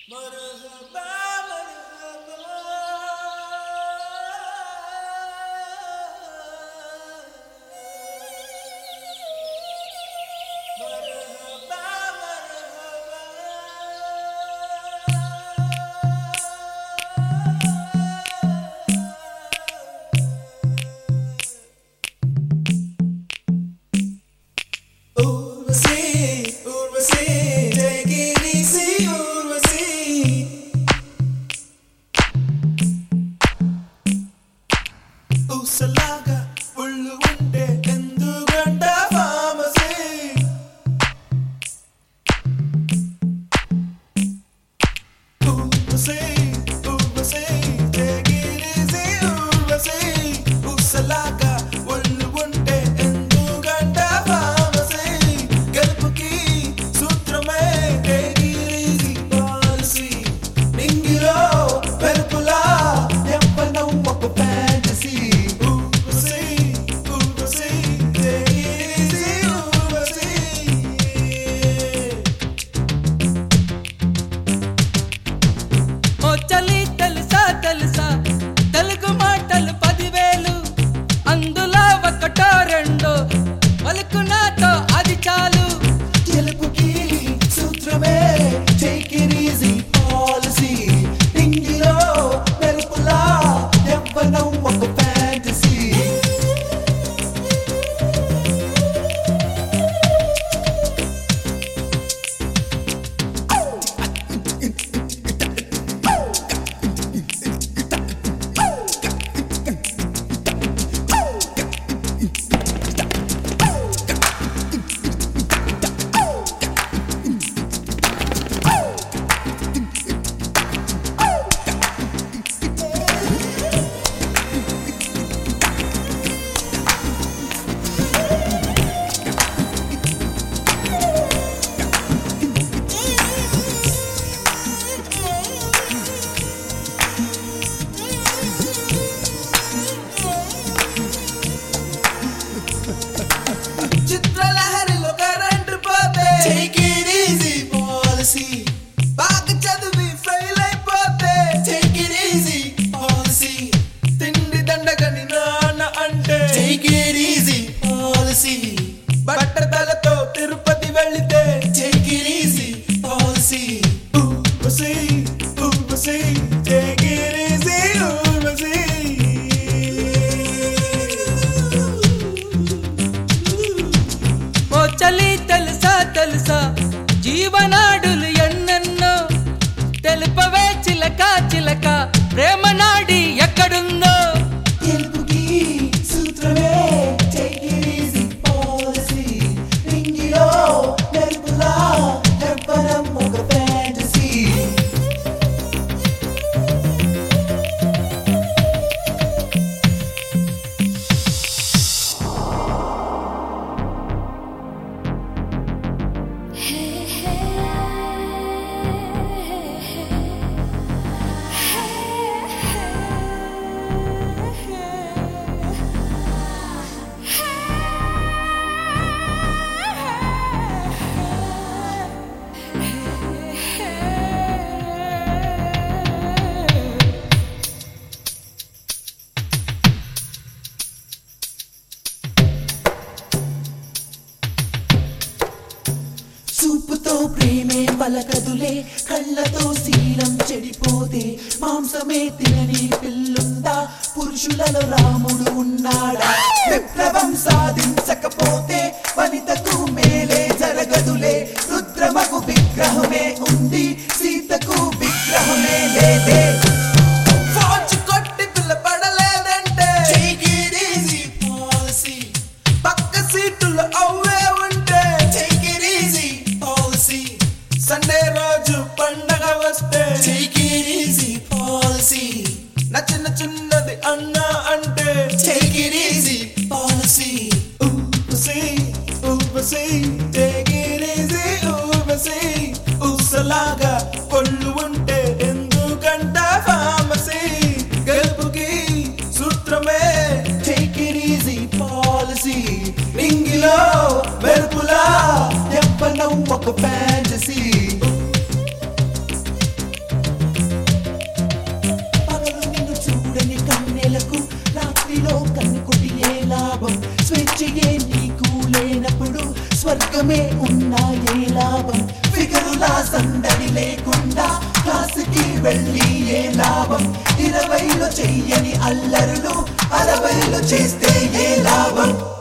Urvashi Urvashi take it easy Urvashi ఊసలాగా ఒళ్ళు ఉంటే ఎందుకంట ఫామసీ Urvashi Urvashi take it easy Urvashi ఊసలాగా ఒళ్ళు ఉంటే ఎందుకంట ఫామసీ గెలుపుకి సూత్రమే take it easy policy నింగిలో వెలుపులా ఎవ్వనం ఒక fantasy Urvashi Urvashi take it easy Urvashi ఓ చలి తెలుసా తెలుసా తెలుగు మాటలు పదివేలు అందులో ఒకటో రెండో పలుకు నాతో అది చాలు గెలుపుకి సూత్రమే టేక్ ఇట్ ఈజీ పాలసీ ఇంగిలో వెలుపులా ఎవ్వనం ఒక ఫ్యాంటసీ చిత్రలహరిలో కరెంట్ పోతే టేక్ ఇట్ ఈజీ పాలసీ బాగా చదివి ఫెయిల్ అయిపోతే టేక్ ఇట్ ఈజీ పాలసీ తిండి దండగని నాన్న అంటే టేక్ ఇట్ ఈజీ పాలసీ బట్టతలతో తిరుపతి వెళితే take it easy policy Urvashi Urvashi take it easy Urvashi ఓ చలి తెలుసా తెలుసా జీవనాడులు ఎన్నెన్నో తెలుపవే చిలక చిలక ప్రేమ నాడి ఎక్కడుందో గెలుపుకి సూత్రమే టేక్ ఇట్ ఈజీ పాలసీ రింగిలో మెరుపులా ఎవ్వరం ఒక ఫ్యాంటసీ చూపుతో ప్రేమే పలకదులే కళ్ళతో శీలం చెడిపోతే మాంసమే తినని పిల్లుందా పురుషులలో రాముడు ఉన్నాడా విప్లవం సాధించకపోతే వనితకు మేలే జరగదులే రుద్రమకు విగ్రహమే ఉంది సీతకు విగ్రహమే లేదే ఫాల్స్ కొట్టి పిల్లపడలేదంటే టేక్ ఇట్ ఈజీ పాలసీ పక్క సీటులు అవే ఉంటే take it easy policy Sunday రోజు పండగ వస్తే టేక్ ఇట్ ఈజీ పాలసీ నచ్చిన చిన్నది అన్నా అంటే టేక్ ఇట్ ఈజీ పాలసీ ఊపసీ ఊపసీ టేక్ ఇట్ ఈజీ ఊపసీ ఊసలాగా కొళ్ళు ఉంటే ఎందుకంట ఫామసీ గెలుపుకి సూత్రమే టేక్ ఇట్ ఈజీ పాలసీ రింగిలో వెలుపులా ఎవ్వనం ఒక ఫ్యాంటసీ రుచియే నీకు లేనప్పుడు స్వర్గమే ఉన్నా ఏ లాభం ఫిగరులా సందడి లేకుండా క్లాసుకి వెళ్ళి ఏ లాభం ఇరవైలో చెయ్యని అల్లరులు అరవైలో చేస్తే ఏ లాభం